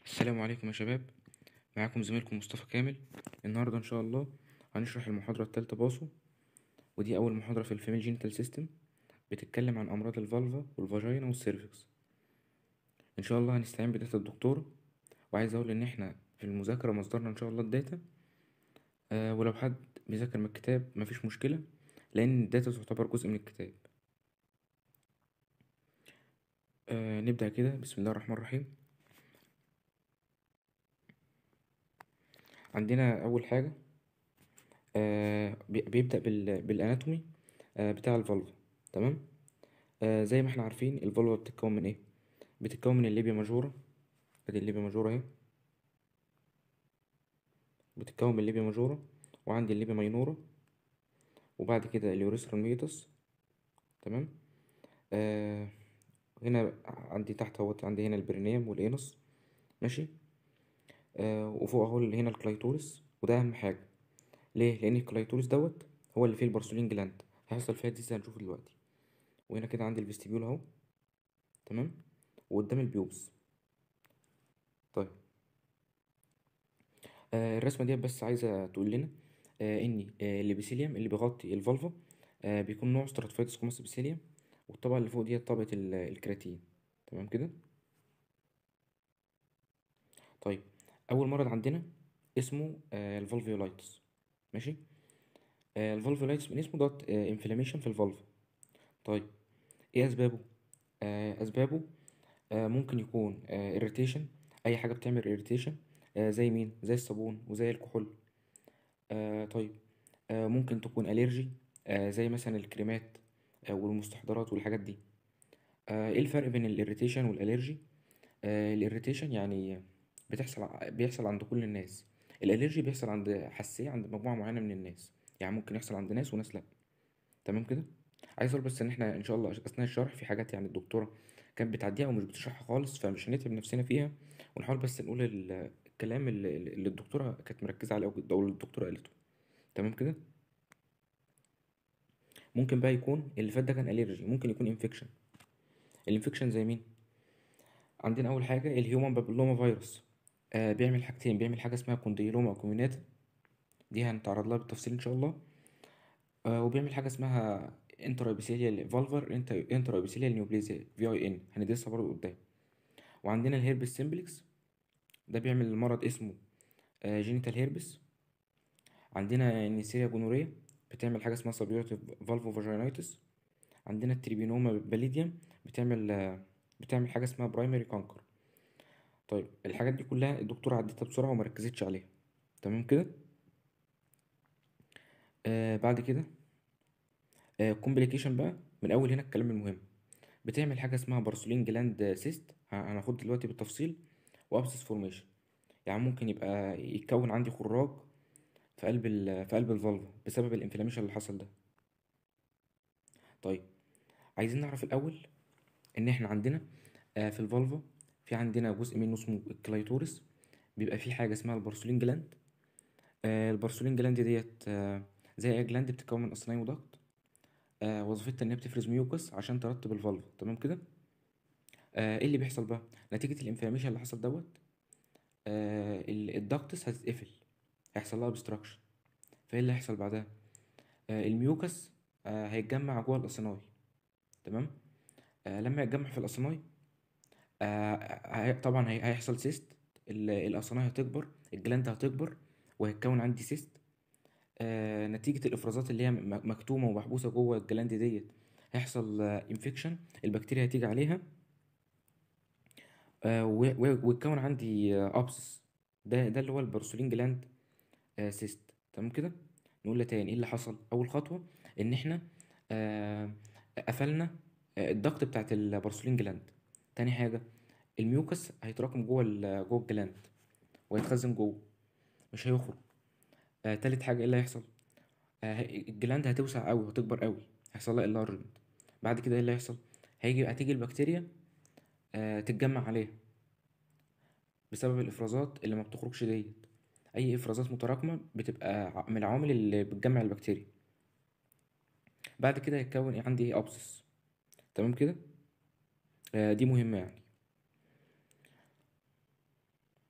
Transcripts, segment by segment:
السلام عليكم يا شباب معاكم زميلكم مصطفى كامل النهاردة إن شاء الله هنشرح المحاضرة التالتة باسو ودي أول محاضرة في الفيميل جينيتال سيستم بتتكلم عن أمراض الفالفا والفاجينا والسيرفكس إن شاء الله هنستعين بداتا الدكتور وعايز أقول إن إحنا في المذاكرة مصدرنا إن شاء الله الداتا آه ولو حد بيذاكر من الكتاب مفيش مشكلة لأن الداتا تعتبر جزء من الكتاب آه نبدأ كده بسم الله الرحمن الرحيم عندنا أول حاجة آه بي- بيبدأ بال- بالأناتومي آه بتاع الفالفا تمام آه زي ما احنا عارفين الفالفا بتتكون من ايه بتتكون من الليبيا ماجورا ادي الليبيا ماجورا اهي بتتكون من الليبيا ماجورا وعندي الليبيا ماينورا وبعد كده اليوريثرا ميتس تمام آه هنا عندي تحت اهوت عندي هنا البرينيوم والانس ماشي آه وفوق اهو اللي هنا الكلايتورس وده اهم حاجه ليه لان الكلايتورس دوت هو اللي فيه البرسولين جلاند هيحصل فيها دي هنشوفه دلوقتي وهنا كده عندي الفيستيبيول اهو تمام وقدام البيوبس طيب آه الرسمه دي بس عايزه تقول لنا آه ان آه الابيثيليوم اللي بيغطي الفالفا آه بيكون نوع ستراتيفايتس كوماس ابيثيليوم والطبقه اللي فوق دي طبقه ال- الكراتين تمام كده طيب اول مرض عندنا اسمه آه الفالفيولايتس ماشي آه الفالفيولايتس من اسمه دوت آه انفلاميشن في الفالفا طيب ايه اسبابه آه اسبابه آه ممكن يكون آه irritation اي حاجه بتعمل irritation آه زي مين زي الصابون وزي الكحول آه طيب آه ممكن تكون allergy آه زي مثلا الكريمات آه والمستحضرات والحاجات دي آه ايه الفرق بين الirritation والالرجي آه الirritation يعني بتحصل ع- بيحصل عند كل الناس الالرجي بيحصل عند حساسيه عند مجموعه معينه من الناس يعني ممكن يحصل عند ناس وناس لا تمام كده عايز اقول بس ان احنا ان شاء الله اثناء الشرح في حاجات يعني الدكتوره كانت بتعديها ومش بتشرحها خالص فمش هنتعب نفسنا فيها ونحاول بس نقول ال- الكلام اللي اللي الدكتوره كانت مركزه عليه او او اللي الدكتوره قالته تمام كده ممكن بقى يكون اللي فات ده كان الرجي ممكن يكون انفكشن الانفكشن زي مين عندنا اول حاجه الهيومن بابيلوما فيروس آه بيعمل حاجتين بيعمل حاجه اسمها كونديلوما كوميوناتا دي هنتعرض لها بالتفصيل ان شاء الله آه وبيعمل حاجه اسمها انترا ابيثيليال فالفر انترا ابيثيليال نيوبليزيا في اي ان هندرسها برضه قدام وعندنا الهيربس سيمبلكس ده بيعمل مرض اسمه آه جينيتال هيربس عندنا النيسيريا جونوريا بتعمل حاجه اسمها سبيوتيف فالفو فاجينايتس عندنا التريبينوما باليديم بتعمل آه بتعمل حاجه اسمها برايمري كانكر طيب الحاجات دي كلها الدكتوره عدتها بسرعه وما ركزتش عليها تمام كده آه بعد كده كومبليكيشن بقى من اول هنا الكلام المهم بتعمل حاجه اسمها بارسولين جلاند سيست هناخد دلوقتي بالتفصيل وابسس فورميشن يعني ممكن يبقى يتكون عندي خراج في قلب ال في قلب الفالفا بسبب الانفلاميشن اللي حصل ده طيب عايزين نعرف الاول ان احنا عندنا آه، في الفالفا في عندنا جزء منه اسمه الكلايتورس بيبقى فيه حاجه اسمها البارسولين جلاند آه، البارسولين جلاند ديت آه، زي اي جلاند بتتكون من اصناي وضغط آه، وظيفتها ان هي بتفرز ميوكس عشان ترطب الفالفا تمام كده آه، ايه اللي بيحصل بقى نتيجه الانفلاميشن اللي حصل دوت آه، ال- الدكتس هتتقفل هيحصل لها obstruction فايه اللي هيحصل بعدها آه، الميوكس آه، هيتجمع جوه الاصناي تمام آه، لما يتجمع في الاصناي آه، هي- طبعا هي- هيحصل سيست ال- الاصناي هتكبر الجلاند هتكبر وهيتكون عندي سيست آه، نتيجة الإفرازات اللي هي م- مكتومة ومحبوسة جوه الجلاند ديت هيحصل انفكشن البكتيريا هتيجي عليها آه، و- و- ويتكون عندي ابسس ده ده اللي هو البرسولين جلاند آه، سيست تمام كده نقول تاني ايه اللي حصل اول خطوة ان احنا آه، قفلنا آه، الضغط بتاعت البرسولين جلاند تاني حاجة الميوكس هيتراكم جوه ال- جوه الجلاند وهيتخزن جوه مش هيخرج آه، تالت حاجة ايه اللي هيحصل آه، الجلاند هتوسع قوي وهتكبر قوي هيحصل لها انلارجمنت بعد كده ايه اللي هيحصل هيجي هتيجي البكتيريا آه، تتجمع عليها بسبب الافرازات اللي ما بتخرجش ديت اي افرازات متراكمه بتبقى ع- من العوامل اللي بتجمع البكتيريا بعد كده هيتكون إيه؟ عندي ايه ابسس تمام كده آه، دي مهمه يعني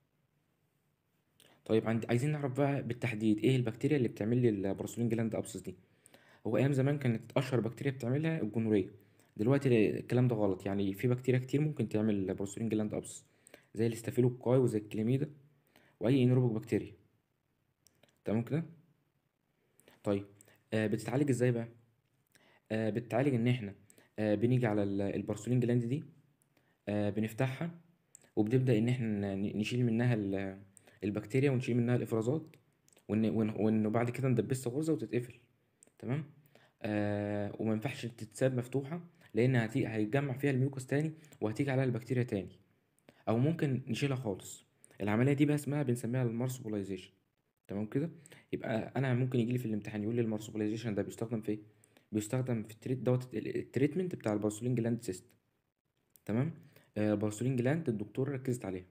طيب عند... عايزين نعرف بقى بالتحديد ايه البكتيريا اللي بتعمل لي البروسولين جلاند ابسس دي هو ايام زمان كانت اشهر بكتيريا بتعملها الجونوريه دلوقتي الكلام ده غلط يعني في بكتيريا كتير ممكن تعمل بروسولين جلاند ابسس زي الاستافيلوكوكاي وزي الكليميدا واي انيروبيك بكتيريا تمام كده طيب آه بتتعالج ازاي بقى آه بتتعالج ان احنا آه بنيجي على ال- البرسولين جلاند دي آه بنفتحها وبنبدأ ان احنا ن- نشيل منها ال- البكتيريا ونشيل منها الافرازات وان وان وإن بعد كده ندبسها غرزة وتتقفل تمام آه وما ينفعش تتساب مفتوحة لان هتيجي هيتجمع فيها الميوكس تاني وهتيجي عليها البكتيريا تاني او ممكن نشيلها خالص العملية دي بقى اسمها بنسميها المارسبولايزيشن تمام كده يبقى انا ممكن يجي لي في الامتحان يقول لي المارسبولايزيشن ده بيستخدم في ايه بيستخدم في التريت دوت ال- التريتمنت بتاع البارسولين جلاند سيست تمام آه البارسولين جلاند الدكتور ركزت عليها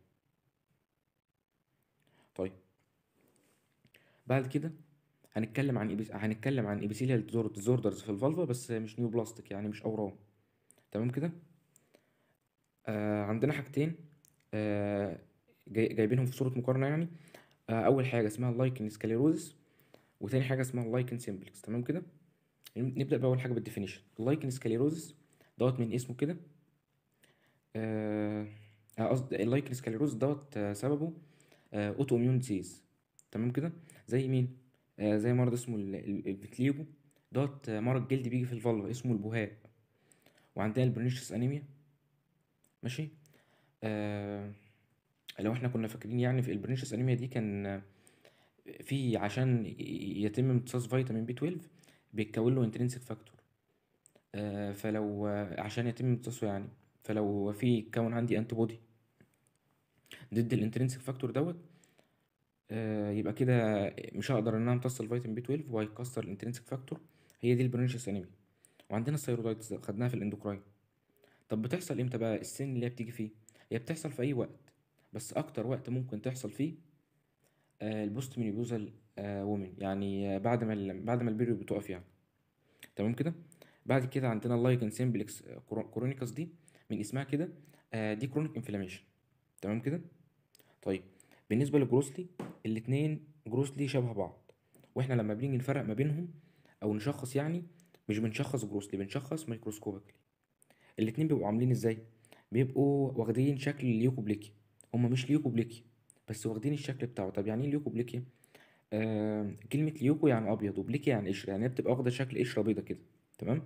طيب بعد كده هنتكلم عن إبس... هنتكلم عن ابيثيليال ديزوردرز في الفالفا بس مش نيو بلاستيك يعني مش اورام تمام كده آه عندنا حاجتين آه جاي... جايبينهم في صورة مقارنة يعني آه اول حاجة اسمها اللايكن سكاليروزس وتاني حاجة اسمها اللايكن سيمبلكس تمام كده نبدأ بأول حاجة بالديفينيشن اللايكن سكاليروزس دوت من اسمه كده آه، آه، قصدي اللايكن سكاليروز دوت آه، سببه اوتو اميون ديزيز تمام كده زي مين آه، زي مرض اسمه ال- ال- الفيتليجو دوت آه، مرض جلدي بيجي في الفالفا اسمه البهاء وعندنا البرنيشس انيميا ماشي آه لو احنا كنا فاكرين يعني في البرنيشس انيميا دي كان آه، في عشان ي- يتم امتصاص فيتامين بي 12 بيتكون له انترنسيك فاكتور آه، فلو آه، عشان يتم امتصاصه يعني فلو في كون عندي انتي بودي ضد الانترنسيك فاكتور دوت آه، يبقى كده مش هقدر ان انا امتص الفيتامين بي 12 وهيكسر الانترنسيك فاكتور هي دي البرونيشس انيميا وعندنا الثيرويدز خدناها في الاندوكراين طب بتحصل امتى بقى السن اللي هي بتيجي فيه هي بتحصل في اي وقت بس اكتر وقت ممكن تحصل فيه آه، البوست مينيبوزال وومن يعني آه، بعد ما ال- بعد ما البيريود بتقف يعني تمام كده بعد كده عندنا اللايكن سيمبلكس كرونيكاس دي من اسمها كده آه، دي كرونيك انفلاميشن تمام كده طيب بالنسبه للجروسلي الاتنين جروسلي شبه بعض واحنا لما بنيجي نفرق ما بينهم او نشخص يعني مش بنشخص جروسلي بنشخص ميكروسكوبيكلي الاتنين بيبقوا عاملين ازاي بيبقوا واخدين شكل اليوكوبليكي هما مش ليوكوبليكي بس واخدين الشكل بتاعه طب يعني ايه ليوكوبليكي آه كلمة ليوكو يعني أبيض وبليكي يعني قشرة يعني هي بتبقى واخدة شكل قشرة بيضة كده تمام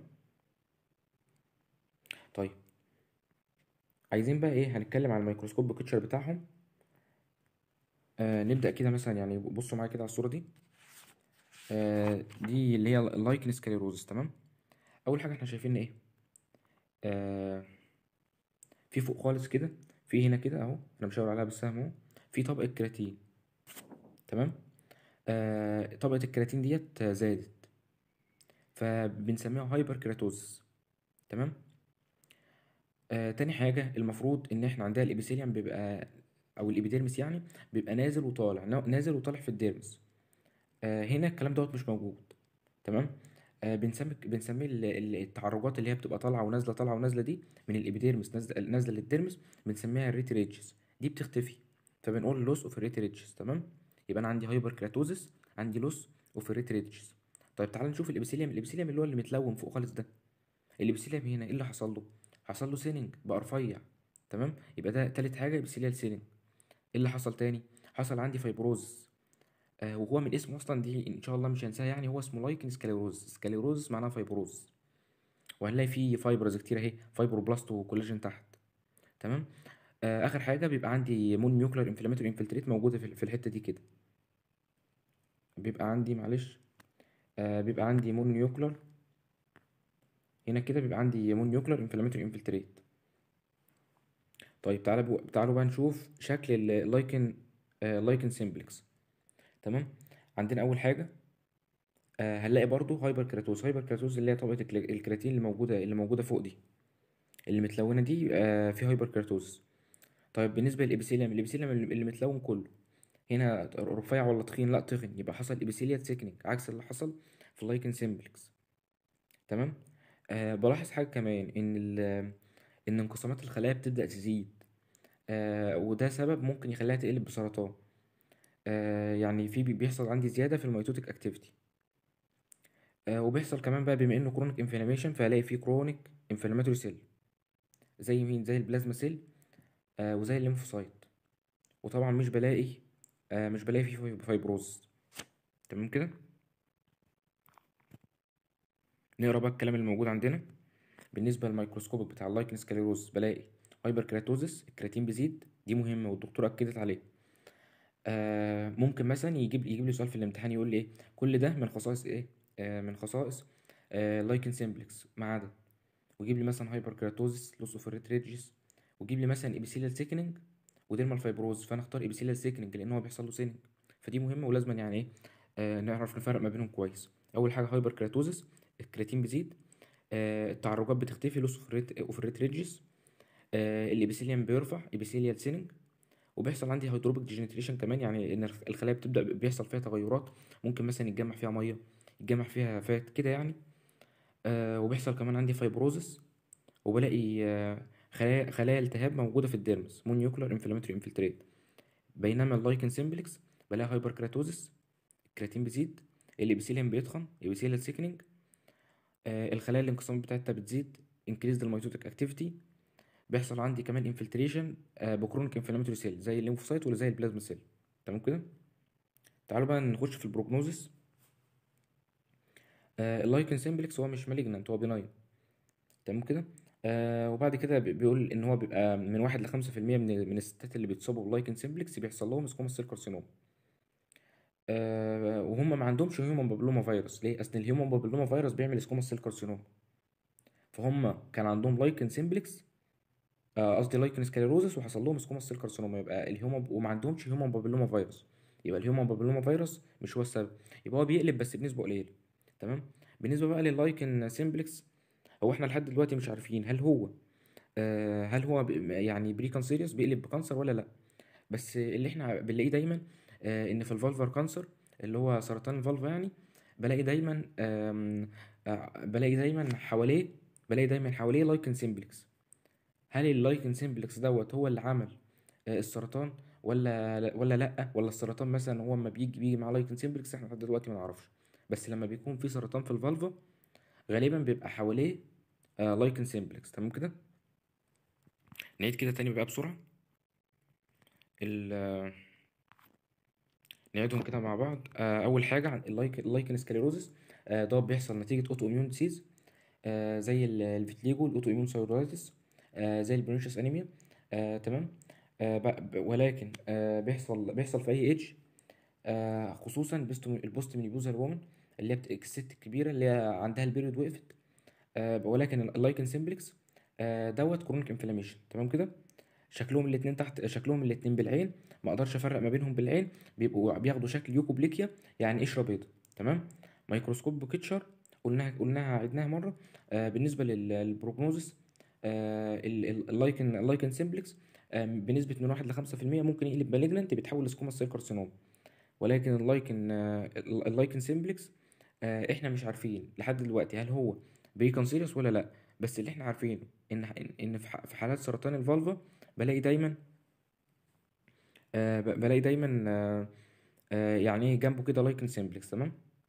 طيب عايزين بقى ايه هنتكلم على الميكروسكوب بيكتشر بتاعهم آه نبدأ كده مثلا يعني بصوا معايا كده على الصورة دي آه دي اللي هي اللايكن سكليروزس تمام أول حاجة احنا شايفين ايه آه في فوق خالص كده في هنا كده اهو انا مشاور عليها بالسهم اهو في طبقة كرياتين تمام آه طبقة الكرياتين ديت آه، زادت فبنسميها هايبر كيراتوزس تمام آه تاني حاجة المفروض إن إحنا عندنا الإبيثيليوم بيبقى أو الإبيديرمس يعني بيبقى نازل وطالع نا- نازل وطالع في الديرمس آه هنا الكلام دوت مش موجود تمام آه بنسمي بنسمي ال- ال- التعرجات اللي هي بتبقى طالعة ونازلة طالعة ونازلة دي من الإبيديرمس نازلة نازلة للديرمس بنسميها الريتريجز دي بتختفي فبنقول لوس اوف الريتريجز تمام يبقى أنا عندي هايبر كيراتوزس عندي لوس اوف الريتريجز طيب تعال نشوف الإبيثيليوم الإبيثيليوم اللي هو اللي متلون فوق خالص ده الابيثيليوم هنا ايه اللي حصل له حصل له سيننج بقى رفيع تمام يبقى ده تالت حاجه ابيثيليال سيننج ايه اللي حصل تاني حصل عندي فايبروز آه وهو من اسمه اصلا دي ان شاء الله مش هنساها يعني هو اسمه لايكن سكاليروز سكاليروز معناها فايبروز وهنلاقي فيه فايبرز كتير اهي فايبروبلاست وكولاجين تحت تمام آه اخر حاجه بيبقى عندي مون نيوكلير انفلاماتوري انفلتريت موجوده في في الحته دي كده بيبقى عندي معلش آه بيبقى عندي مون نيوكلير هنا كده بيبقى عندي مون نيوكلير انفلاماتوري انفلتريت طيب تعالى بو... تعالوا بقى نشوف شكل اللايكن آه لايكن سيمبلكس تمام عندنا اول حاجه آه هنلاقي برضو هايبر كيراتوز هايبر كيراتوز اللي هي طبقه الكلا- الكرياتين اللي موجوده اللي موجوده فوق دي اللي متلونه دي آه في هايبر كيراتوز طيب بالنسبه للابيثيليوم الابيثيليوم اللي اللي متلون كله هنا رفيع ولا تخين لا تخن يبقى حصل ابيثيليال سيكنينج عكس اللي حصل في اللايكن سيمبلكس تمام آه بلاحظ حاجه كمان ان ال ان انقسامات الخلايا بتبدا تزيد آه وده سبب ممكن يخليها تقلب بسرطان آه يعني في بي- بيحصل عندي زياده في الميتوتيك اكتيفيتي آه وبيحصل كمان بقى بما انه كرونيك انفلاميشن فهلاقي فيه كرونيك انفلاماتوري سيل زي مين زي البلازما سيل آه وزي الليمفوسايت وطبعا مش بلاقي آه مش بلاقي فيه فاي- فايبروز تمام كده نقرا بقى الكلام اللي موجود عندنا بالنسبه للميكروسكوب بتاع اللايكن سكليروز بلاقي هايبر كراتوزس الكرياتين بيزيد دي مهمه والدكتوره اكدت عليه آه ممكن مثلا يجيب يجيب لي سؤال في الامتحان يقول لي ايه كل ده من خصائص ايه آه من خصائص آه لايكن سيمبلكس ما عدا ويجيب لي مثلا هايبر كراتوزس لوس اوف ريتريجيس ويجيب لي مثلا ابيثيليال سيكننج وديرمال فايبروز فانا اختار ابيثيليال سيكننج لان هو بيحصل له سيننج فدي مهمه ولازم يعني ايه آه نعرف نفرق ما بينهم كويس اول حاجه هايبر كراتوزس الكرياتين بيزيد آه التعرجات بتختفي لوس اوف ريتريجيس آه الابيثيليوم بيرفع ابيثيليال سيننج وبيحصل عندي هيدروبيك ديجنريشن كمان يعني ان الخلايا بتبدا بيحصل فيها تغيرات ممكن مثلا يتجمع فيها ميه يتجمع فيها فات كده يعني آه وبيحصل كمان عندي فايبروزس وبلاقي آه خلايا خلايا التهاب موجوده في الديرمس مونيوكلر انفلاماتوري انفلتريت بينما اللايكن سيمبلكس بلاقي هايبر كراتوزس الكرياتين بيزيد الابيثيليوم بيتخن ابيثيليال سيكنينج آه الخلايا الانقسام بتاعتها بتزيد انكريز الميتوتيك اكتيفيتي بيحصل عندي كمان انفلتريشن آه بكرونيك انفلاماتوري سيل زي الليمفوسايت ولا زي البلازما سيل تمام كده تعالوا بقى نخش في البروجنوزس آه اللايكن سيمبلكس هو مش مالجنانت هو بيناين تمام كده آه وبعد كده بي- بيقول ان هو بيبقى من واحد لخمسة في المية من من الستات اللي بيتصابوا باللايكن سيمبلكس بيحصل لهم سكوما سيل كارسينوم آه وهم ما عندهمش هيومن بابلوما فيروس ليه اصل الهيومن بابلوما فيروس بيعمل سكوما سيل كارسينوم فهم كان عندهم لايكن سيمبلكس آه، قصدي لايكن سكليروزس وحصل لهم سكوما سيل كارسينوما يبقى الهيومن وما عندهمش هيومن بابلوما فيروس يبقى الهيومن بابلوما فيروس مش هو السبب يبقى هو بيقلب بس بنسبة قليلة تمام بالنسبة بقى لللايكن سيمبلكس هو احنا لحد دلوقتي مش عارفين هل هو آه هل هو ب- يعني بري كانسيريوس بيقلب بكانسر ولا لا بس اللي احنا بنلاقيه دايما آه ان في الفالفر كانسر اللي هو سرطان الفالفا يعني بلاقي دايما آم، آه بلاقي دايما حواليه بلاقي دايما حواليه لايكن سيمبلكس هل اللايكن سيمبلكس دوت هو اللي عمل آه، السرطان ولا ولا لا ولا السرطان مثلا هو اما بيجي بيجي مع لايكن سيمبلكس احنا لحد دلوقتي ما نعرفش بس لما بيكون في سرطان في الفالفا غالبا بيبقى حواليه آه لايكن سيمبلكس تمام كده نعيد كده تاني بقى بسرعة ال آه، نعيدهم كده مع بعض آه اول حاجة عن اللايك اللايكن سكليروزس آه ده بيحصل نتيجة اوتو اميون ديسيز آه زي ال- الفيتليجو الاوتو اميون ثايرويدايتس آه زي البرونيشس انيميا آه تمام آه ب- ب- ولكن آه بيحصل بيحصل في اي ايدج آه خصوصا بيست- البوست مينيبوزال وومن اللي هي بت- الست الكبيره اللي هي عندها البيريود وقفت آه ولكن اللايكن سيمبلكس آه دوت كرونيك انفلاميشن تمام كده شكلهم الاتنين تحت شكلهم الاتنين بالعين ما اقدرش افرق ما بينهم بالعين بيبقوا بياخدوا شكل يوكوبليكيا يعني قشره بيضاء تمام ميكروسكوب بوكيتشر قلناها قلناها عدناها مره آه بالنسبه لل- للبروجنوزس آه ال- ال- اللايكن اللايكن سيمبلكس آه بنسبه من 1 ل 5% ممكن يقلب مالجنانت بيتحول لسكوما سيل كارسينوم ولكن اللايكن آه ال- اللايكن سيمبلكس آه احنا مش عارفين لحد دلوقتي هل هو بريكانسيريوس ولا لا بس اللي احنا عارفينه ان ان في ح- في حالات سرطان الفالفا بلاقي دايما آه ب- بلاقي دايما آه آه يعني ايه جنبه كده لايكن سيمبلكس تمام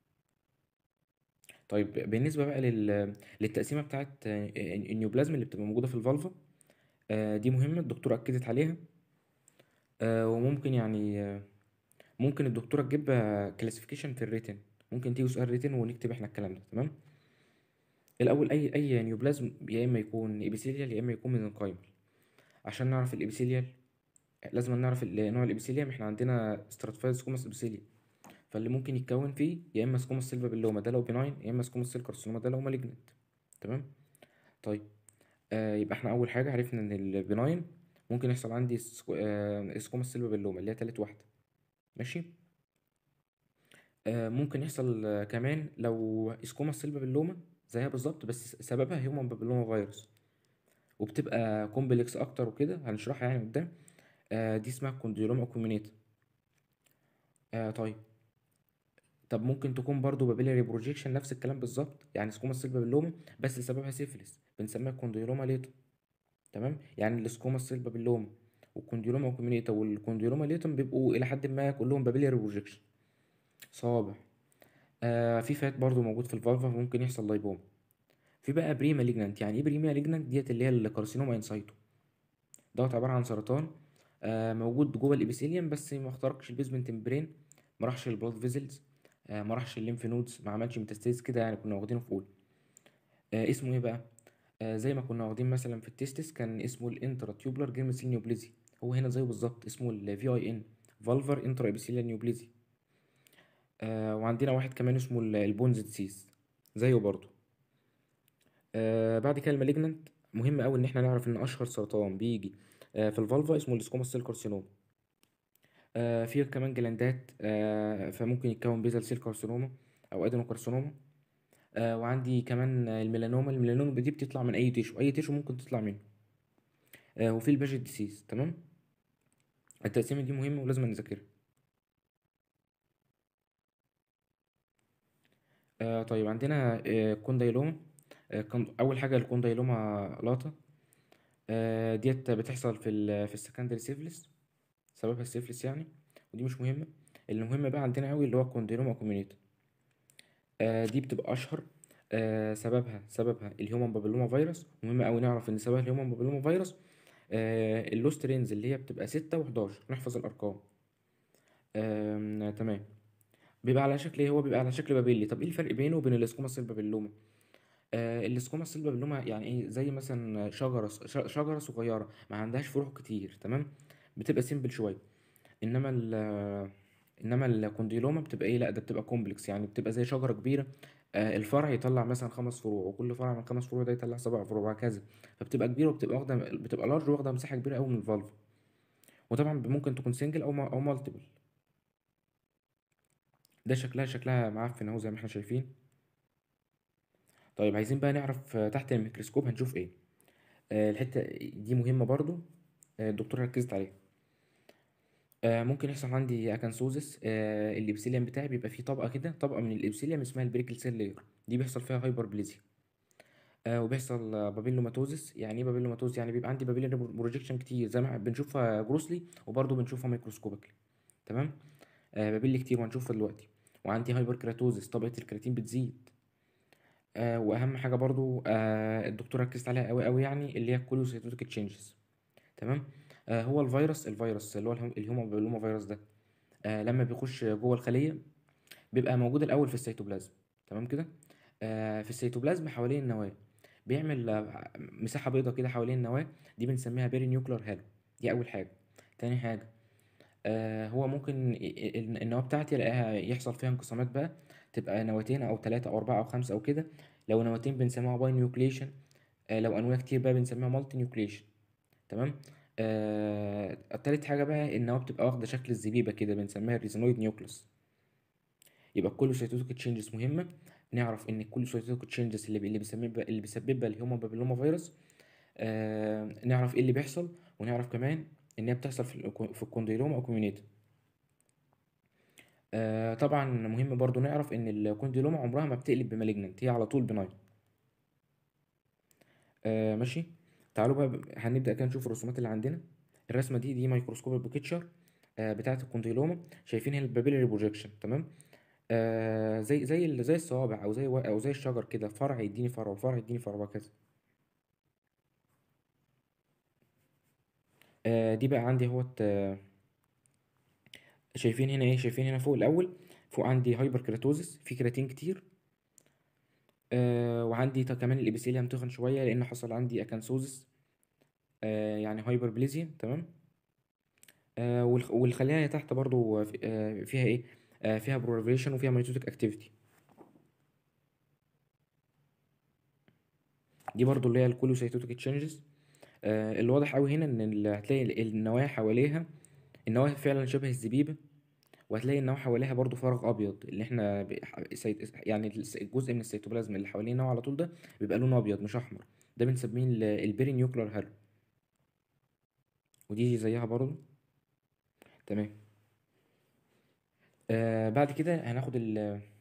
طيب بالنسبه بقى لل للتقسيمه بتاعت آه، النيوبلازم اللي بتبقى موجوده في الفالفا آه دي مهمه الدكتوره اكدت عليها آه وممكن يعني آه ممكن الدكتوره تجيب كلاسيفيكيشن في الريتن ممكن تيجي سؤال ريتن ونكتب احنا الكلام ده تمام الاول اي اي نيوبلازم يا اما يكون ابيثيليال يا اما يكون ميزنكايمال عشان نعرف الابيثيليال لازم نعرف ال- نوع الابيثيليوم احنا عندنا ستراتيفايد سكوماس ابيثيليوم فاللي ممكن يتكون فيه يا اما سكوماس سيلفا باللوما ده لو بناين يا اما سكوماس سيل كارسينوما ده لو مالجنت تمام طيب آه يبقى احنا اول حاجه عرفنا ان البناين ممكن يحصل عندي سكو... آه سكوماس سيلفا باللوما اللي هي تالت واحده ماشي آه ممكن يحصل آه كمان لو سكوماس سيلفا باللوما زيها بالظبط بس سببها هيومن بابيلوما فيروس وبتبقى كومبلكس اكتر وكده هنشرحها يعني قدام آه دي اسمها كونديلوما اكومينيتا آه طيب طب ممكن تكون برضو بابيلاري بروجيكشن نفس الكلام بالظبط يعني سكوما سيل بابيلوما بس سببها سيفلس بنسميها كونديلوما ليتو تمام يعني السكوما سيل بابيلوما والكونديلوما اوكيمينيتا والكونديلوما ليتم بيبقوا الى حد ما كلهم بابيلاري بروجكشن صوابع آه في فات برضو موجود في الفالفا فممكن يحصل لايبوما في بقى بري مالجنانت يعني ايه بري مالجنانت ديت اللي هي الكارسينوما انسايتو دوت عباره عن سرطان آه موجود جوه الابيثيليوم بس ما اخترقش البيزمنت ممبرين ما راحش البلاد فيزلز آه ما راحش الليمف نودز ما عملش ميتاستيز كده يعني كنا واخدينه في اولى آه اسمه ايه بقى آه زي ما كنا واخدين مثلا في التستس كان اسمه الانترا تيوبلر جيرمسيل نيوبليزي هو هنا زيه بالظبط اسمه الفي اي ان فالفر انترا ابيثيليال نيوبليزي آه وعندنا واحد كمان اسمه البونز ديسيز زيه برضو آه بعد كده المالجنانت مهم قوي ان احنا نعرف ان اشهر سرطان بيجي آه في الفالفا اسمه السكوما سيل كارسينوما آه في كمان جلاندات آه فممكن يتكون بيزل سيل كارسينوما او ادينو كارسينوما آه وعندي كمان الميلانوما الميلانوما دي بتطلع من اي تيشو اي تيشو ممكن تطلع منه آه وفي الباجيت ديسيز تمام التقسيمه دي مهمه ولازم نذاكرها آه طيب عندنا آه كوندايلوما آه كون- اول حاجه الكوندايلوما لاتا آه ديت بتحصل في ال في السكندري سيفلس سببها السيفلس يعني ودي مش مهمه المهم بقى عندنا قوي اللي هو الكوندايلوما كوميونيتا آه دي بتبقى اشهر آه سببها سببها الهيومن بابيلوما فيروس مهم قوي نعرف ان سببها الهيومن بابيلوما فيروس آه اللوست رينز اللي هي بتبقى ستة وحداشر نحفظ الارقام آه تمام بيبقى على شكل ايه هو بيبقى على شكل بابيلي طب ايه الفرق بينه وبين الاسكوما سيل بابيلوما آه الاسكوما سيل بابيلوما يعني ايه زي مثلا شجره ش- شجره صغيره ما عندهاش فروع كتير تمام بتبقى سيمبل شويه انما ال انما الكونديلوما بتبقى ايه لا ده بتبقى كومبلكس يعني بتبقى زي شجره كبيره آه الفرع يطلع مثلا خمس فروع وكل فرع من الخمس فروع ده يطلع سبع فروع وهكذا فبتبقى كبيره وبتبقى واخده بتبقى لارج واخده مساحه كبيره قوي من الفالف وطبعا ممكن تكون سنجل او او مالتيبل ده شكلها شكلها معفن اهو زي ما احنا شايفين طيب عايزين بقى نعرف آه، تحت الميكروسكوب هنشوف ايه آه، الحتة دي مهمة برضو آه، الدكتور ركزت عليها آه، ممكن يحصل عندي اكانسوزس آه، الابسيليوم بتاعي بيبقى فيه طبقة كده طبقة من الابسيليوم اسمها البريكل سيل لاير دي بيحصل فيها هايبربليزيا آه، وبيحصل آه، بابيلوماتوزس يعني ايه بابيلوماتوز يعني بيبقى عندي بابيلاري بروجكشن كتير زي ما بنشوفها جروسلي وبرضه بنشوفها ميكروسكوبيكلي تمام آه، بابيلي كتير وهنشوفها دلوقتي وعندي هايبر كراتوزس طبقة الكراتين بتزيد آه واهم حاجه برضو آه الدكتور ركزت عليها قوي قوي يعني اللي هي الكوليوسيتوتيك تشينجز تمام آه هو الفيروس الفيروس اللي هو الهيوم- الهيومن بابيلوما فيروس ده آه لما بيخش جوه الخليه بيبقى موجود الاول في السيتوبلازم تمام كده آه في السيتوبلازم حوالين النواه بيعمل آه، مساحه بيضاء كده حوالين النواه دي بنسميها بيري نيوكلر هالو دي اول حاجه تاني حاجه آه هو ممكن ال- ال- النواة بتاعتي الاقيها يحصل فيها انقسامات بقى تبقى نواتين او ثلاثة او اربعة او خمسة او كده لو نواتين بنسميها باي نيوكليشن آه لو انواع كتير بقى بنسميها مالتي نيوكليشن تمام آه التالت حاجة بقى النواة بتبقى واخدة شكل الزبيبة كده بنسميها الريزينويد نيوكلس يبقى كل سيتوتيك تشينجز مهمة نعرف ان كل سيتوتيك تشينجز اللي بي- اللي بيسببها اللي بيسببها الهيومن بابيلوما فيروس آه نعرف ايه اللي بيحصل ونعرف كمان ان هي بتحصل في الكو- في الكونديلوما او كوميونيتا آه طبعا مهم برضو نعرف ان الكونديلوما عمرها ما بتقلب بمالجنانت هي على طول بناين آه ماشي تعالوا بقى ب- هنبدأ كده نشوف الرسومات اللي عندنا الرسمة دي دي ميكروسكوب البوكيتشر آه بتاعة الكونديلوما شايفين هنا البابيلاري بروجكشن تمام آه زي زي ال- زي الصوابع او زي و- او زي الشجر كده فرع يديني فرع وفرع يديني فرع وهكذا آه دي بقى عندي اهوت آه شايفين هنا ايه شايفين هنا فوق الاول فوق عندي هايبر كيراتوزس في كيراتين كتير آه وعندي تا- كمان الابيثيليوم تخن شويه لان حصل عندي اكانسوزس آه يعني هايبربليزيا تمام آه والخ- والخلايا تحت برضو في- آه فيها ايه آه فيها بروليفريشن وفيها ميتوتيك اكتيفيتي دي برضو اللي هي الكولوسيتوتيك تشينجز آه اللي واضح قوي هنا ان ال- هتلاقي ال- النواة حواليها النواة فعلا شبه الزبيبة وهتلاقي النواة حواليها برضو فراغ ابيض اللي احنا ب- ح- سيت- يعني الس- الجزء من السيتوبلازم اللي حوالين النواة على طول ده بيبقى لونه ابيض مش احمر ده بنسميه ال- البيري نيوكلر هالو ودي زيها برضو تمام آه بعد كده هناخد ال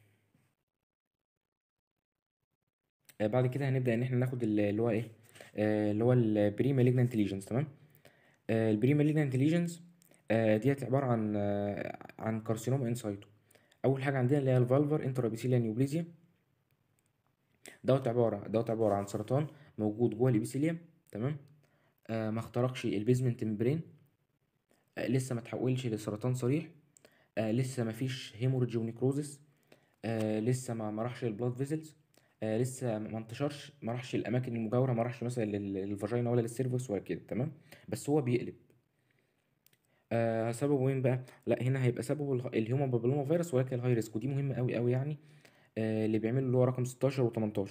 آه بعد كده هنبدأ ان احنا ناخد ال- اللي هو ايه آه اللي هو البري مالجنانت ليجنز تمام البري مالجنانت ليجنز ديت عباره عن آه، عن كارسينوما انسايتو اول حاجه عندنا اللي هي الفالفر انترابيسيليا نيوبليزيا دوت عباره دوت عباره عن سرطان موجود جوه الابيثيليوم تمام آه ما اخترقش البيزمنت ممبرين آه لسه ما تحولش لسرطان صريح آه لسه ما فيش هيموريدج ونيكروزس آه لسه ما ما راحش البلاد فيزلز آه لسه ما انتشرش ما راحش الاماكن المجاوره ما راحش مثلا لل- للفاجينا ولا للسيرفكس ولا كده تمام بس هو بيقلب آه سببه وين بقى لا هنا هيبقى سببه اله- الهيومن بابيلوما فيروس ولكن الهاي ريسك ودي مهمه قوي قوي يعني آه اللي بيعمله اللي هو رقم 16 و18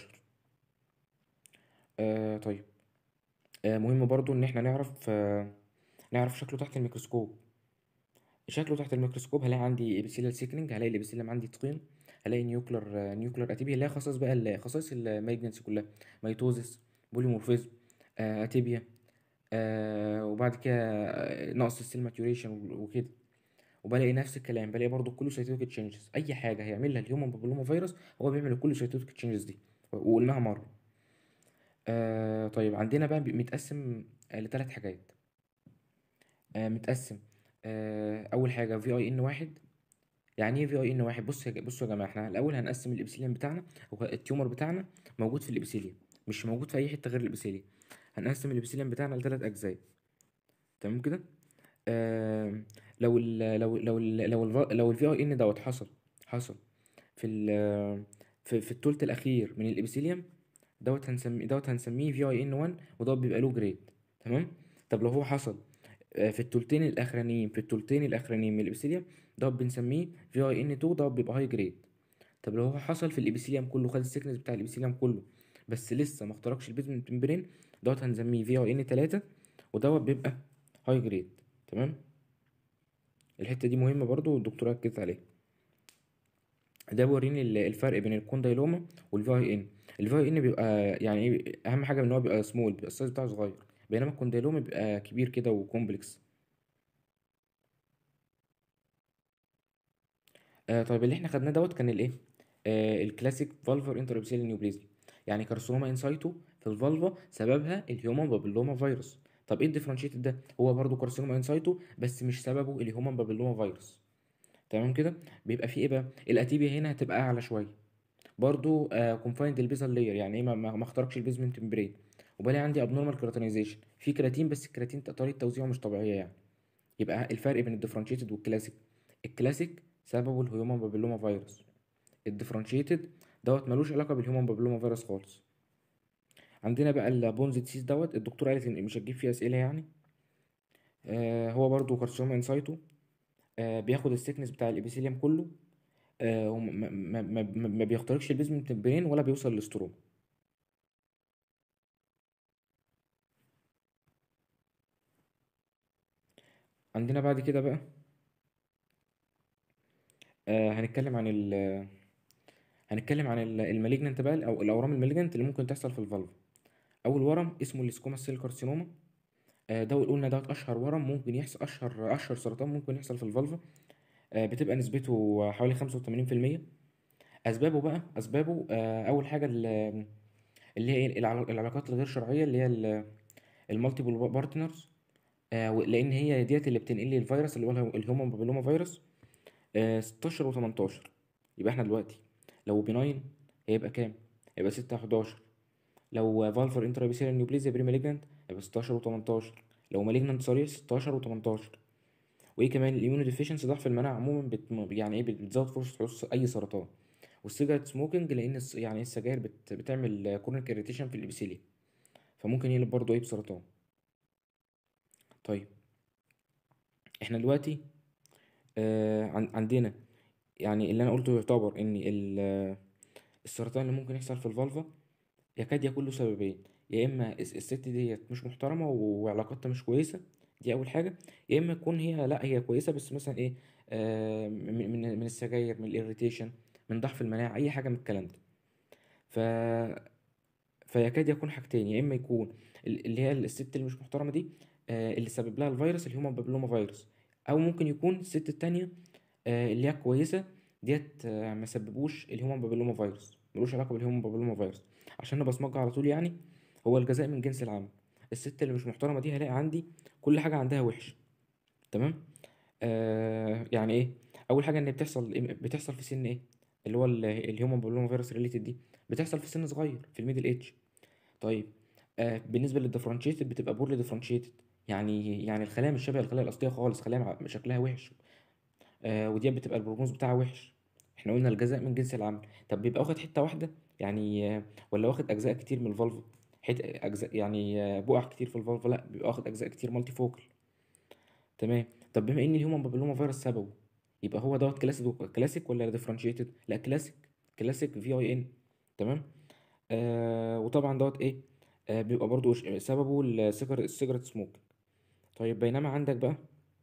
آه طيب آه مهم برضو ان احنا نعرف آه نعرف شكله تحت الميكروسكوب شكله تحت الميكروسكوب هلاقي عندي ابيثيليال سيكنينج هلاقي الابيثيليوم عندي تخين هلاقي نيوكلر نيوكلر اتيبيا اللي هي خصائص بقى ال- خصائص المالجنسي كلها ميتوزس بوليمورفيزم آه اتيبيا آه وبعد كده آه، نقص السيل ماتيوريشن وكده وبلاقي نفس الكلام بلاقي برضو كله سيتوتيك تشينجز اي حاجه هيعملها الهيومن بابيلوما فيروس هو بيعمل كل سيتوتيك تشينجز دي وقلناها مره آه طيب عندنا بقى متقسم لثلاث حاجات آه متقسم آه اول حاجه في اي ان واحد يعني ايه في اي ان واحد بص يا ج- بصوا يا جماعه احنا الاول هنقسم الابيثيليوم بتاعنا هو التيومر بتاعنا موجود في الابيثيليوم مش موجود في اي حته غير الابيثيليوم هنقسم الابيثيليوم بتاعنا لثلاث اجزاء تمام كده آه لو ال لو لو ال لو ال لو الفي اي ان دوت حصل حصل في ال في, في التلت الاخير من الابيثيليوم دوت هنسميه دوت هنسميه في اي ان 1 ودوت بيبقى له جريد تمام طب لو هو حصل آه، في التلتين الاخرانيين في التلتين الاخرانيين من الابيثيليوم دوت بنسميه في اي ان 2 دوت بيبقى هاي جريد طب لو هو حصل في الابيثيليوم كله خد السيكنس بتاع الابيثيليوم كله بس لسه ما اخترقش البيزمنت ممبرين دوت هنسميه في اي ان 3 ودوت بيبقى هاي جريد تمام الحته دي مهمه برضو والدكتوره ركزت عليها ده بيوريني ال- الفرق بين الكوندايلوما والفي اي ان الفي اي ان بيبقى يعني ايه اهم حاجه ان هو بيبقى سمول بيبقى السايز بتاعه صغير بينما الكوندايلوما بيبقى كبير كده وكومبلكس آه طيب اللي احنا خدناه دوت كان الايه آه الكلاسيك فالفر انترابيسيال نيوبليزيا يعني كارسينوما انسايتو في الفالفا سببها الهيومن بابيلوما فيروس طب ايه الديفرنشيتد ده هو برضو كارسينوما انسايتو بس مش سببه الهيومن بابيلوما فيروس تمام كده بيبقى فيه ايه بقى الاتيبيا هنا هتبقى اعلى شويه برضو كونفايند البيزال لاير يعني ايه ما, ما ما اخترقش البيزمنت ممبرين وبلاقي عندي ابنورمال كراتينايزيشن في كراتين بس الكراتين طريقه توزيعه مش طبيعيه يعني يبقى الفرق بين الديفرنشيتد والكلاسيك الكلاسيك سببه الهيومن بابيلوما فيروس الديفرنشيتد دوت ملوش علاقه بالهيومن بابيلوما فيروس خالص عندنا بقى البونز ديسيز دوت الدكتور قالت ان مش هتجيب فيه اسئله يعني آه هو برضو كارسينوما انسايتو آه بياخد السيكنس بتاع الابيثيليوم كله آه وما ما, ما, ما, ما بيخترقش البيزمنت ممبرين ولا بيوصل للاستروما عندنا بعد كده بقى آه هنتكلم عن ال هنتكلم عن المالجننت بقى او الاورام المالجننت اللي ممكن تحصل في الفالف اول ورم اسمه السكوما سيل كارسينوما آه ده قلنا دوت اشهر ورم ممكن يحصل اشهر اشهر سرطان ممكن يحصل في الفالف آه بتبقى نسبته حوالي 85% اسبابه بقى اسبابه آه اول حاجه ال- اللي هي العلا- العلاقات الغير شرعيه اللي هي المالتيبل بارتنرز لان هي ديت اللي بتنقل لي الفيروس اللي هو الهيومن بابيلوما فيروس آه 16 و18 يبقى احنا دلوقتي لو بناين هيبقى كام هيبقى 6 11 لو فالفر انترابيسيال نيوبليزيا بري مالجنانت هيبقى 16 و18 لو مالجنانت صريح 16 و18 وايه كمان الاميونو ديفيشنسي ضعف المناعه عموما بت... يعني ايه بت- بتزود فرصه حدوث اي سرطان والسيجارت سموكينج لان الس... يعني السجاير بت... بتعمل كورنيك اريتيشن في الابيثيليوم فممكن يقلب برضه ايه بسرطان طيب احنا دلوقتي آه عن... عندنا يعني اللي انا قلته يعتبر ان ال... السرطان اللي ممكن يحصل في الفالفا يكاد يكون له سببين يا اما الس- الست ديت مش محترمه وعلاقتها مش كويسه دي اول حاجه يا اما تكون هي لا هي كويسه بس مثلا ايه آه من من من السجاير من الاريتيشن من ضعف المناعه اي حاجه من الكلام ده ف فيكاد يكون حاجتين يا اما يكون ال- اللي هي الست اللي مش محترمه دي آه اللي سبب لها الفيروس الهيومن بابيلوما فيروس او ممكن يكون الست التانية آه اللي هي كويسه ديت آه ما سببوش الهيومن بابيلوما فيروس ملوش علاقه بالهيومن بابيلوما فيروس عشان نبقى بصمجها على طول يعني هو الجزاء من جنس العمل الست اللي مش محترمه دي هلاقي عندي كل حاجه عندها وحش تمام آه يعني ايه اول حاجه ان بتحصل بتحصل في سن ايه اللي هو الهيومن بابلوما فيروس ريليتد دي بتحصل في سن صغير في الميدل ايج طيب آه بالنسبه للديفرنشيتد بتبقى بورلي ديفرنشيتد يعني يعني الخلايا مش شبه الخلايا الاصليه خالص خلايا شكلها وحش آه ودي بتبقى البروجنوز بتاعها وحش احنا قلنا الجزاء من جنس العمل طب بيبقى واخد حته واحده يعني آه ولا واخد اجزاء كتير من الفالف حته اجزاء يعني آه بقع كتير في الفالف لا بيبقى واخد اجزاء كتير مالتي فوكال تمام طب بما ان الهيومن بابلوما فيروس سببه يبقى هو دوت كلاسيك كلاسيك ولا ديفرنشيتد لا كلاسيك كلاسيك في اي ان تمام آه وطبعا دوت ايه آه بيبقى برضو سببه السيجار السيجارة سموك طيب بينما عندك بقى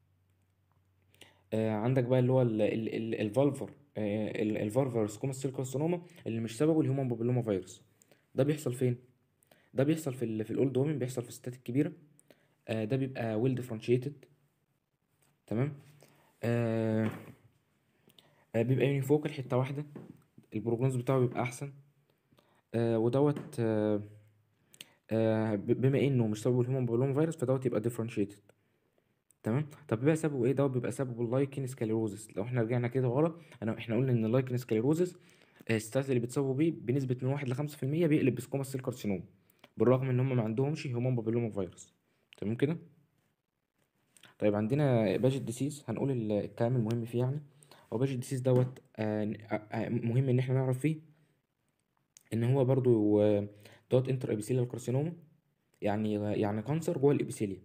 آه عندك بقى اللي هو الفالفر آه الفالفر سكوما سيل كارسينوما اللي مش سببه الهيومن بابلوما فيروس ده بيحصل فين ده بيحصل في ال في الاولد وومن بيحصل في الستات الكبيره آه ده بيبقى ويل ديفرنشيتد تمام آه آه بيبقى يونيفوكال حته واحده البروجنوز بتاعه بيبقى احسن آه ودوت آه آه بما انه مش سببه الهيومن بابلوما فيروس فدوت يبقى ديفرنشيتد تمام طب بيبقى سببه ايه دوت بيبقى سببه اللايكين سكليروزس لو احنا رجعنا كده ورا انا احنا قلنا ان اللايكين سكليروزس الستات اللي بتصابوا بيه بنسبه من واحد لخمسة في المية بيقلب بسكوما سيل كارسينوم بالرغم ان هم ما عندهمش هيومن بابلوما فيروس تمام كده طيب عندنا باجت ديسيز هنقول الكلام المهم فيه يعني هو باجت ديسيز دوت آه آه مهم ان احنا نعرف فيه ان هو برضو دوت انتر ابيثيليال كارسينوما يعني يعني كانسر جوه الابيثيليا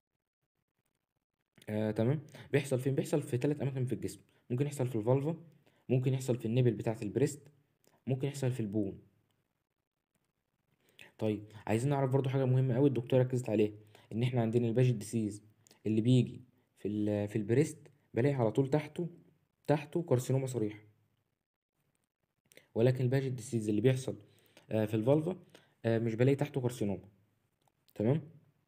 آه تمام بيحصل فين بيحصل في ثلاث اماكن في الجسم ممكن يحصل في الفالفا ممكن يحصل في النبل بتاعه البريست ممكن يحصل في البون طيب عايزين نعرف برضو حاجه مهمه قوي الدكتوره ركزت عليها ان احنا عندنا الباجت ديسيز اللي بيجي في في البريست بلاقي على طول تحته تحته كارسينوما صريح ولكن الباجت ديسيز اللي بيحصل في الفالفا مش بلاقي تحته كارسينوما تمام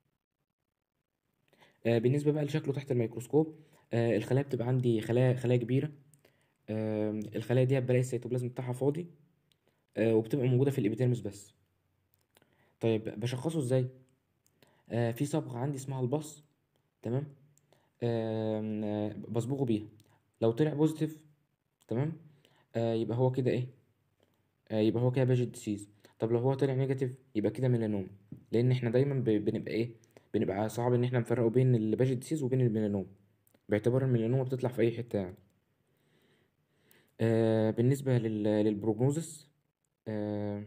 بالنسبه بقى لشكله تحت الميكروسكوب الخلايا بتبقى عندي خلايا خلايا كبيره الخلايا دي بلاقي السيتوبلازم بتاعها فاضي وبتبقى موجوده في الابيديرمس بس طيب بشخصه ازاي في صبغه عندي اسمها البص تمام بصبغه بيها لو طلع بوزيتيف تمام آه يبقى هو كده ايه آه يبقى هو كده باجت ديسيز طب لو هو طلع نيجاتيف يبقى كده ميلانوم لان احنا دايما بنبقى ايه بنبقى صعب ان احنا نفرق بين الباجت ديسيز وبين الميلانوم باعتبار الميلانوم بتطلع في اي حته يعني آه بالنسبه لل للبروجنوزس آه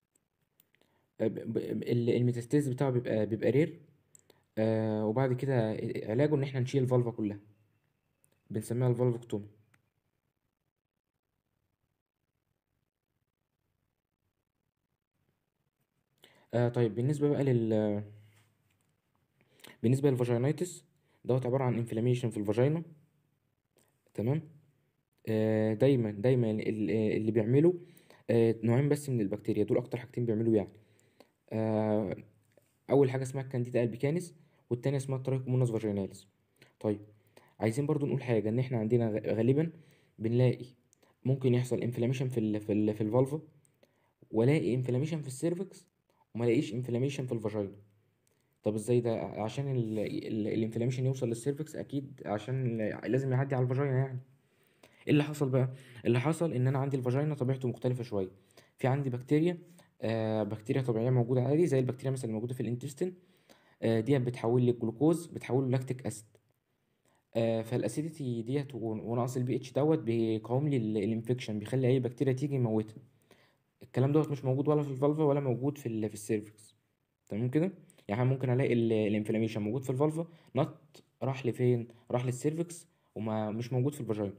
الميتاستيز بتاعه بيبقى بيبقى رير آه وبعد كده علاجه ان احنا نشيل الفالفا كلها بنسميها الفالفكتومي آه طيب بالنسبه بقى لل بالنسبه للفاجينايتس دوت عباره عن انفلاميشن في الفاجينا تمام آه دايما دايما اللي بيعملوا آه نوعين بس من البكتيريا دول اكتر حاجتين بيعملوا يعني آه اول حاجه اسمها كانديدا البيكانس والتانية اسمها ترايكوموناس فاجيناليس طيب عايزين برضو نقول حاجه ان احنا عندنا غالبا بنلاقي ممكن يحصل انفلاميشن في ال في ال في الفالفا والاقي انفلاميشن في السيرفكس وما الاقيش انفلاميشن في الفاجينا طب ازاي ده عشان الانفلاميشن يوصل للسيرفكس اكيد عشان لازم يعدي على الفاجينا يعني ايه اللي حصل بقى اللي حصل ان انا عندي الفاجينا طبيعته مختلفه شويه في عندي بكتيريا آه بكتيريا طبيعيه موجوده عادي زي البكتيريا مثلا الموجوده في الانتستين آه دي بتحول لي الجلوكوز بتحوله لاكتيك اسيد آه فالاسيديتي ديت ونقص البي اتش دوت بيقاوم لي الانفكشن بيخلي اي بكتيريا تيجي يموتها الكلام دوت مش موجود ولا في الفالفا ولا موجود في ال في السيرفكس تمام كده يعني ممكن الاقي الانفلاميشن موجود في الفالفا نط راح لفين راح للسيرفكس وما مش موجود في الفاجينا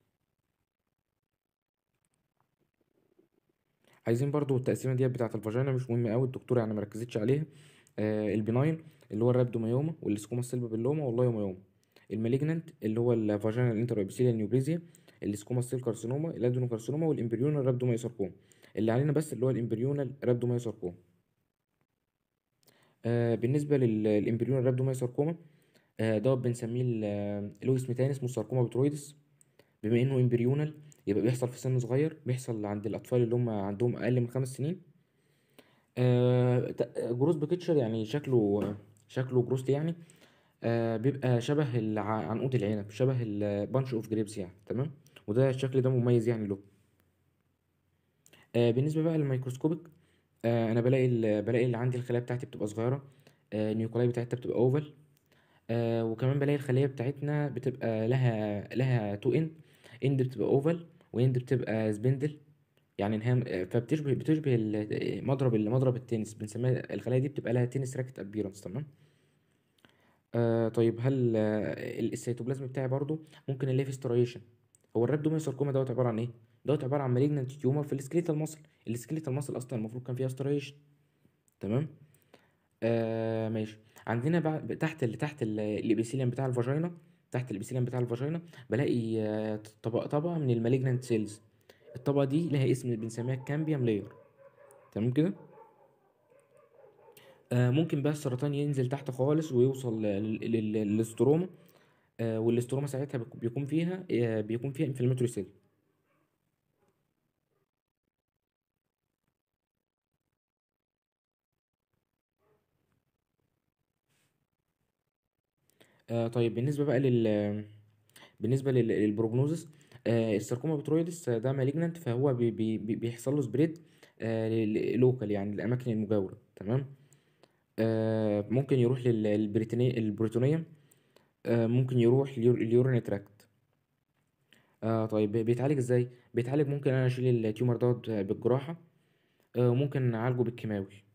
عايزين برضو التقسيمه ديت بتاعه الفاجينا مش مهمه قوي الدكتوره يعني مركزتش عليها آه البناين اللي هو الرابدوميوما والسكوما سيلفا باللوما واللايوميوما المالجنانت اللي هو الفاجينال انتر ابيثيليال نيوبليزيا السكوما سيل كارسينوما الادينوكارسينوما والامبريونال رابدوميوساركوما اللي علينا بس اللي هو الامبريونال رابدوميوساركوما آه بالنسبه للامبريونال رابدوميوساركوما آه دوت بنسميه اللويس ميتانس اسمه ساركوما بترويدس بما انه امبريونال يبقى بيحصل في سن صغير بيحصل عند الاطفال اللي هم عندهم اقل من خمس سنين آه جروس بكتشر يعني شكله شكله جروس يعني آه بيبقى شبه الع- عنقود العنب شبه البانش اوف جريبس يعني تمام وده الشكل ده مميز يعني له آه بالنسبه بقى للميكروسكوبيك آه انا بلاقي ال- بلاقي اللي عندي الخلايا بتاعتي بتبقى صغيره آه النيوكلاي بتاعتها بتبقى اوفال آه وكمان بلاقي الخليه بتاعتنا بتبقى لها لها تو اند اند بتبقى اوفال واند بتبقى سبندل يعني انها فبتشبه بتشبه ال- مضرب مضرب التنس بنسميها الخلايا دي بتبقى لها تنس راكت ابيرنس تمام آه طيب هل آه السيتوبلازم بتاعي برضو ممكن الاقي فيه ستريشن هو الرhabdomyosarcoma دوت عباره عن ايه دوت عباره عن مالجنانت تيومر في السكليتال ماسل السكليتال ماسل اصلا المفروض كان فيها ستريشن تمام آه ماشي عندنا بقى تحت اللي تحت ال- الابيثيليوم بتاع الفاجينا تحت الابيثيليوم بتاع الفاجينا بلاقي آه، طبقه طبقه من المالجنانت سيلز الطبقه دي لها اسم بنسميها الكامبيوم لاير تمام كده آه ممكن بقى السرطان ينزل تحت خالص ويوصل لل- لل- للاستروما آه والاستروما ساعتها بيك- بيكون فيها آه بيكون فيها انفلاماتوري سيل آه طيب بالنسبه بقى لل بالنسبه لل- للبروجنوزس آه الساركوما بترويدس آه، ده مالجنانت فهو بي بي بي- بيحصل له سبريد آه لوكال يعني الاماكن المجاوره تمام آه ممكن يروح للبريتوني البروتونيوم آه ممكن يروح اليورين تراكت آه طيب بيتعالج ازاي بيتعالج ممكن انا اشيل التيومر دوت بالجراحه آه ممكن اعالجه بالكيماوي